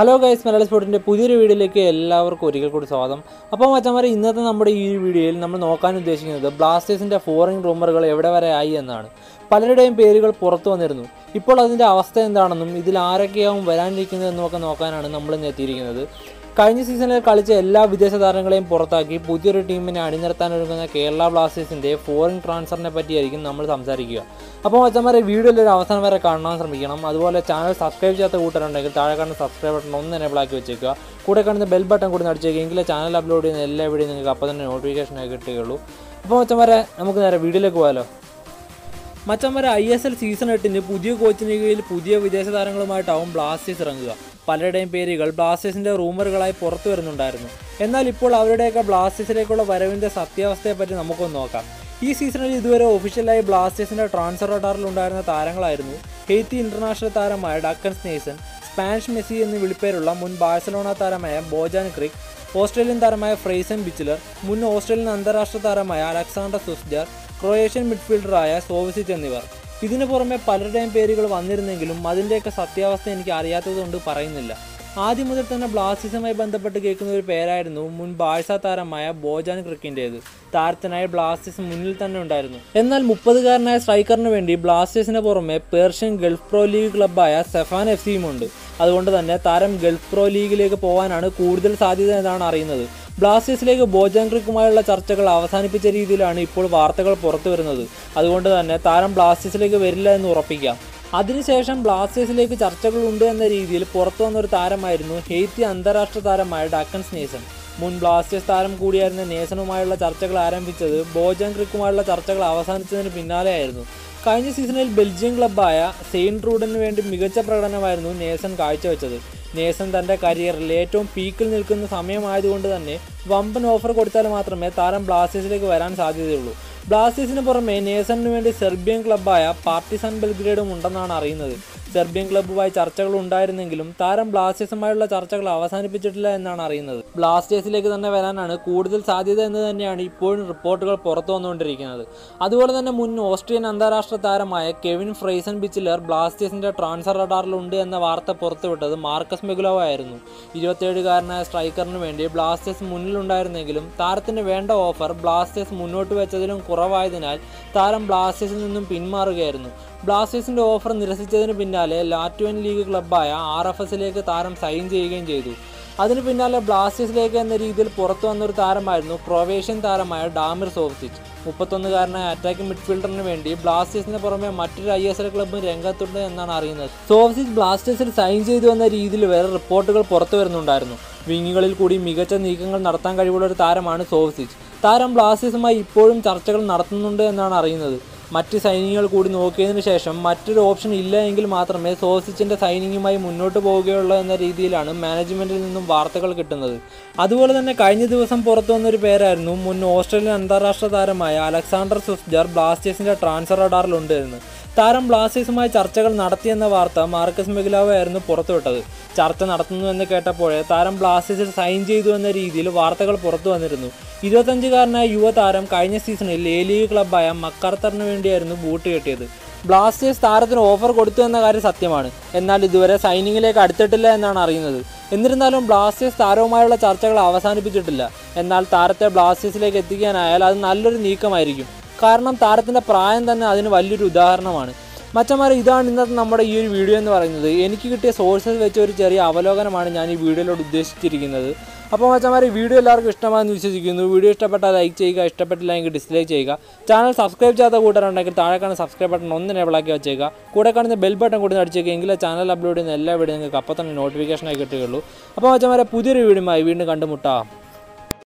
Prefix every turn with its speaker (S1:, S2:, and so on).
S1: hello guys Malayali സ്പോർട്ടിൻ്റെ പുതിയൊരു വീഡിയോയിലേക്ക് എല്ലാവർക്കും ഒരിക്കൽ കൂടി സ്വാഗതം അപ്പോൾ മച്ചന്മാരെ ഇന്നത്തെ നമ്മുടെ ഈ വീഡിയോയിൽ നമ്മൾ നോക്കാൻ ഉദ്ദേശിക്കുന്നത് ബ്ലാസ്റ്റേഴ്സിൻ്റെ ഫോറിൻ റൂമറുകൾ എവിടെ വരെ ആയി എന്നാണ് പലരുടെയും പേരുകൾ പുറത്തു വന്നിരുന്നു ഇപ്പോൾ അതിൻ്റെ അവസ്ഥ എന്താണെന്നും ഇതിൽ ആരൊക്കെയാവും വരാനിരിക്കുന്നതെന്നും ഒക്കെ നോക്കാനാണ് നമ്മൾ ഇന്ന് എത്തിയിരിക്കുന്നത് കഴിഞ്ഞ സീസണിൽ കളിച്ച എല്ലാ വിദേശ താരങ്ങളെയും പുറത്താക്കി പുതിയൊരു ടീമിനെ അണിനിരത്താൻ ഒരുങ്ങുന്ന കേരള ബ്ലാസ്റ്റേഴ്സിൻ്റെ ഫോറിൻ ട്രാൻസ്ഫറിനെ പറ്റിയായിരിക്കും നമ്മൾ സംസാരിക്കുക അപ്പോൾ മച്ചന്മാരെ വീഡിയോയിൽ ഒരു അവസാനം വരെ കാണാൻ ശ്രമിക്കണം അതുപോലെ ചാനൽ സബ്സ്ക്രൈബ് ചെയ്യാത്ത കൂട്ടരുണ്ടെങ്കിൽ താഴെ കാണുന്ന സബ്സ്ക്രൈബ് ബട്ടൺ ഒന്ന് എനേബിൾ ആക്കി വെച്ചേക്കുക കൂടെ കാണുന്ന ബെൽ ബട്ടൺ കൂടി നടിച്ചേക്കുക എങ്കിലേ ചാനൽ അപ്ലോഡ് ചെയ്യുന്ന എല്ലാ വീഡിയോ നിങ്ങൾക്ക് അപ്പോൾ തന്നെ നോട്ടിഫിക്കേഷൻ ആയി കിട്ടുകയുള്ളൂ അപ്പോൾ മച്ചന്മാരെ നമുക്ക് നേരെ വീഡിയോയിലേക്ക് പോകാമല്ലോ മച്ചന്മാരെ ഐ എസ് എൽ സീസൺ എട്ടിന് പുതിയ കോച്ചിന് കീഴിൽ പുതിയ വിദേശ താരങ്ങളുമായിട്ടാവും ബ്ലാസ്റ്റേഴ്സ് ഇറങ്ങുക പലരുടെയും പേരുകൾ ബ്ലാസ്റ്റേഴ്സിന്റെ റൂമറുകളായി പുറത്തു വരുന്നുണ്ടായിരുന്നു എന്നാൽ ഇപ്പോൾ അവരുടെയൊക്കെ ബ്ലാസ്റ്റേഴ്സിലേക്കുള്ള വരവിന്റെ സത്യാവസ്ഥയെപ്പറ്റി നമുക്കൊന്ന് നോക്കാം ഈ സീസണിൽ ഇതുവരെ ഒഫീഷ്യലായി ബ്ലാസ്റ്റേഴ്സിന്റെ ട്രാൻസ്ഫർ റഡാറിൽ ഉണ്ടായിരുന്ന താരങ്ങളായിരുന്നു ഹെയ്ത്തി ഇന്റർനാഷണൽ താരമായ ഡക്കൻ സ്നേസൺ സ്പാനിഷ് മെസ്സി എന്ന് വിളിപ്പേരുള്ള മുൻ ബാഴ്സലോണ താരമായ ബോജാൻ ക്രിക് ഓസ്ട്രേലിയൻ താരമായ ഫ്രൈസൻ ബിച്ചിലർ മുൻ ഓസ്ട്രേലിയൻ അന്താരാഷ്ട്ര താരമായ അലക്സാണ്ടർ സുസ്ജർ ക്രൊയേഷ്യൻ മിഡ്ഫീൽഡറായ സോവിസിച്ച് എന്നിവർ ഇതിനു പുറമെ പലരുടെയും പേരുകൾ വന്നിരുന്നെങ്കിലും അതിൻ്റെയൊക്കെ സത്യാവസ്ഥ എനിക്ക് അറിയാത്തതുകൊണ്ട് പറയുന്നില്ല ആദ്യം മുതൽ തന്നെ ബ്ലാസ്റ്റേഴ്സുമായി ബന്ധപ്പെട്ട് കേൾക്കുന്ന ഒരു പേരായിരുന്നു മുൻ ബാഴ്സ താരമായ ബോജാൻ ക്രിക്കിൻ്റേത് താരത്തിനായി ബ്ലാസ്റ്റേഴ്സ് മുന്നിൽ തന്നെ ഉണ്ടായിരുന്നു എന്നാൽ മുപ്പതുകാരനായ സ്ട്രൈക്കറിന് വേണ്ടി ബ്ലാസ്റ്റേഴ്സിന് പുറമെ പേർഷ്യൻ ഗൾഫ് പ്രോ ലീഗ് ക്ലബ്ബായ സെഫാൻ എഫ് സിയും ഉണ്ട് അതുകൊണ്ട് തന്നെ താരം ഗൾഫ് പ്രോ ലീഗിലേക്ക് പോകാനാണ് കൂടുതൽ സാധ്യത എന്നാണ് അറിയുന്നത് ബ്ലാസ്റ്റേഴ്സിലേക്ക് ബോജാൻ ക്രിക്കുമായുള്ള ചർച്ചകൾ അവസാനിപ്പിച്ച രീതിയിലാണ് ഇപ്പോൾ വാർത്തകൾ പുറത്തു വരുന്നത് അതുകൊണ്ട് തന്നെ താരം ബ്ലാസ്റ്റേഴ്സിലേക്ക് വരില്ല എന്ന് ഉറപ്പിക്കാം അതിനുശേഷം ബ്ലാസ്റ്റേഴ്സിലേക്ക് ചർച്ചകളുണ്ട് എന്ന രീതിയിൽ പുറത്തു വന്ന ഒരു താരമായിരുന്നു ഹെയ്ത്തി അന്താരാഷ്ട്ര താരമായ ഡക്കൻസ് നേസൺ മുൻ ബ്ലാസ്റ്റേഴ്സ് താരം കൂടിയായിരുന്ന നേസനുമായുള്ള ചർച്ചകൾ ആരംഭിച്ചത് ബോജാൻ ക്രിക്കുമായുള്ള ചർച്ചകൾ അവസാനിച്ചതിന് പിന്നാലെയായിരുന്നു കഴിഞ്ഞ സീസണിൽ ബെൽജിയം ക്ലബ്ബായ സെയിൻറ്റ് റൂഡന് വേണ്ടി മികച്ച പ്രകടനമായിരുന്നു നേസൻ കാഴ്ചവെച്ചത് നേസൻ തൻ്റെ കരിയറിൽ ഏറ്റവും പീക്കിൽ നിൽക്കുന്ന സമയമായതുകൊണ്ട് തന്നെ വമ്പൻ ഓഫർ കൊടുത്താൽ മാത്രമേ താരം ബ്ലാസ്റ്റേഴ്സിലേക്ക് വരാൻ സാധ്യതയുള്ളൂ ബ്ലാസ്റ്റേഴ്സിന് പുറമെ നേസണിന് വേണ്ടി സെർബിയൻ ക്ലബ്ബായ പാർട്ടിസൺ ബെൽഗ്രേഡും ഉണ്ടെന്നാണ് അറിയുന്നത് സെർബിയൻ ക്ലബ്ബുമായി ചർച്ചകൾ ഉണ്ടായിരുന്നെങ്കിലും താരം ബ്ലാസ്റ്റേഴ്സുമായുള്ള ചർച്ചകൾ അവസാനിപ്പിച്ചിട്ടില്ല എന്നാണ് അറിയുന്നത് ബ്ലാസ്റ്റേഴ്സിലേക്ക് തന്നെ വരാനാണ് കൂടുതൽ സാധ്യത എന്ന് തന്നെയാണ് ഇപ്പോഴും റിപ്പോർട്ടുകൾ പുറത്തു വന്നുകൊണ്ടിരിക്കുന്നത് അതുപോലെ തന്നെ മുൻ ഓസ്ട്രിയൻ അന്താരാഷ്ട്ര താരമായ കെവിൻ ഫ്രൈസൺ ബിച്ചിലർ ബ്ലാസ്റ്റേഴ്സിന്റെ ട്രാൻസ്ഫർ റഡാറിലുണ്ട് എന്ന വാർത്ത പുറത്തുവിട്ടത് മാർക്കസ് മെഗുലോവ് ആയിരുന്നു ഇരുപത്തിയേഴുകാരനായ സ്ട്രൈക്കറിന് വേണ്ടി ബ്ലാസ്റ്റേഴ്സ് മുന്നിലുണ്ടായിരുന്നെങ്കിലും താരത്തിന് വേണ്ട ഓഫർ ബ്ലാസ്റ്റേഴ്സ് മുന്നോട്ട് വെച്ചതിലും കുറവായതിനാൽ താരം ബ്ലാസ്റ്റേഴ്സിൽ നിന്നും പിന്മാറുകയായിരുന്നു ബ്ലാസ്റ്റേഴ്സിന്റെ ഓഫർ നിരസിച്ചതിന് പിന്നാലെ ലാറ്റ്വൻ ലീഗ് ക്ലബ്ബായ ആർ എഫ് എസിലേക്ക് താരം സൈൻ ചെയ്യുകയും ചെയ്തു അതിന് പിന്നാലെ ബ്ലാസ്റ്റേഴ്സിലേക്ക് എന്ന രീതിയിൽ പുറത്തു വന്നൊരു താരമായിരുന്നു ക്രൊവേഷ്യൻ താരമായ ഡാമിർ സോവസിച്ച് മുപ്പത്തൊന്നുകാരനായ അറ്റാക്കിംഗ് മിഡ്ഫീൽഡറിന് വേണ്ടി ബ്ലാസ്റ്റേഴ്സിന് പുറമെ മറ്റൊരു ഐ എസ് എൽ ക്ലബ്ബും രംഗത്തുണ്ട് എന്നാണ് അറിയുന്നത് സോവസിച്ച് ബ്ലാസ്റ്റേഴ്സിൽ സൈൻ ചെയ്തു എന്ന രീതിയിൽ വേറെ റിപ്പോർട്ടുകൾ പുറത്തു വരുന്നുണ്ടായിരുന്നു വിങ്ങുകളിൽ കൂടി മികച്ച നീക്കങ്ങൾ നടത്താൻ കഴിവുള്ള ഒരു താരമാണ് സോവസിച്ച് താരം ബ്ലാസ്റ്റേഴ്സുമായി ഇപ്പോഴും ചർച്ചകൾ നടത്തുന്നുണ്ട് എന്നാണ് അറിയുന്നത് മറ്റ് സൈനിങ്ങുകൾ കൂടി നോക്കിയതിന് ശേഷം മറ്റൊരു ഓപ്ഷൻ ഇല്ല എങ്കിൽ മാത്രമേ സോസിച്ചിൻ്റെ സൈനിങ്ങുമായി മുന്നോട്ട് പോവുകയുള്ളൂ എന്ന രീതിയിലാണ് മാനേജ്മെൻറ്റിൽ നിന്നും വാർത്തകൾ കിട്ടുന്നത് അതുപോലെ തന്നെ കഴിഞ്ഞ ദിവസം പുറത്തു വന്നൊരു പേരായിരുന്നു മുൻ ഓസ്ട്രേലിയൻ അന്താരാഷ്ട്ര താരമായ അലക്സാണ്ടർ സുസ്ജർ ബ്ലാസ്റ്റേഴ്സിൻ്റെ ട്രാൻസ്ഫർ റഡാറിലുണ്ട് എന്ന് താരം ബ്ലാസ്റ്റേഴ്സുമായി ചർച്ചകൾ നടത്തിയെന്ന വാർത്ത മാർക്കസ് മെഗുലാവോ ആയിരുന്നു പുറത്തുവിട്ടത് ചർച്ച നടത്തുന്നു എന്ന് കേട്ടപ്പോഴേ താരം ബ്ലാസ്റ്റേഴ്സിൽ സൈൻ ചെയ്തു എന്ന രീതിയിൽ വാർത്തകൾ പുറത്തു വന്നിരുന്നു ഇരുപത്തഞ്ചുകാരനായ യുവതാരം കഴിഞ്ഞ സീസണിൽ എ ലീഗ് ക്ലബ്ബായ മക്കാർത്തറിന് വേണ്ടിയായിരുന്നു ബൂട്ട് കെട്ടിയത് ബ്ലാസ്റ്റേഴ്സ് താരത്തിന് ഓഫർ കൊടുത്തു എന്ന കാര്യം സത്യമാണ് എന്നാൽ ഇതുവരെ സൈനിങ്ങിലേക്ക് അടുത്തിട്ടില്ല എന്നാണ് അറിയുന്നത് എന്നിരുന്നാലും ബ്ലാസ്റ്റേഴ്സ് താരവുമായുള്ള ചർച്ചകൾ അവസാനിപ്പിച്ചിട്ടില്ല എന്നാൽ താരത്തെ ബ്ലാസ്റ്റേഴ്സിലേക്ക് എത്തിക്കാനായാൽ അത് നല്ലൊരു നീക്കമായിരിക്കും കാരണം താരത്തിൻ്റെ പ്രായം തന്നെ അതിന് വലിയൊരു ഉദാഹരണമാണ് മച്ചന്മാരെ ഇതാണ് ഇന്നത്തെ നമ്മുടെ ഈ ഒരു വീഡിയോ എന്ന് പറയുന്നത് എനിക്ക് കിട്ടിയ സോഴ്സസ് വെച്ച ഒരു ചെറിയ അവലോകനമാണ് ഞാൻ ഈ വീഡിയോയിലൂടെ ഉദ്ദേശിച്ചിരിക്കുന്നത് അപ്പോൾ മച്ചന്മാരെ വീഡിയോ എല്ലാവർക്കും ഇഷ്ടമാണെന്ന് വിശ്വസിക്കുന്നു വീഡിയോ ഇഷ്ടപ്പെട്ടാൽ ലൈക്ക് ചെയ്യുക ഇഷ്ടപ്പെട്ടില്ല എങ്കിൽ ഡിസ്ലൈക്ക് ചെയ്യുക ചാനൽ സബ്സ്ക്രൈബ് ചെയ്യാത്ത കൂട്ടരുണ്ടെങ്കിൽ താഴെ കാണുന്ന സബ്സ്ക്രൈബ് ബട്ടൺ ഒന്ന് എനേബിളാക്കി വെച്ചേക്കുക കൂടെ കാണുന്ന ബെൽ ബട്ടൺ കൂടി നടിച്ചേക്കുക എങ്കിലേ ചാനൽ അപ്ലോഡ് ചെയ്യുന്ന എല്ലാ വീഡിയോ നിങ്ങൾക്ക് അപ്പോൾ തന്നെ നോട്ടിഫിക്കേഷനായി കിട്ടുകയുള്ളൂ അപ്പോൾ മച്ചന്മാരെ പുതിയൊരു വീഡിയോയുമായി വീണ്ടും കണ്ടുമുട്ടാം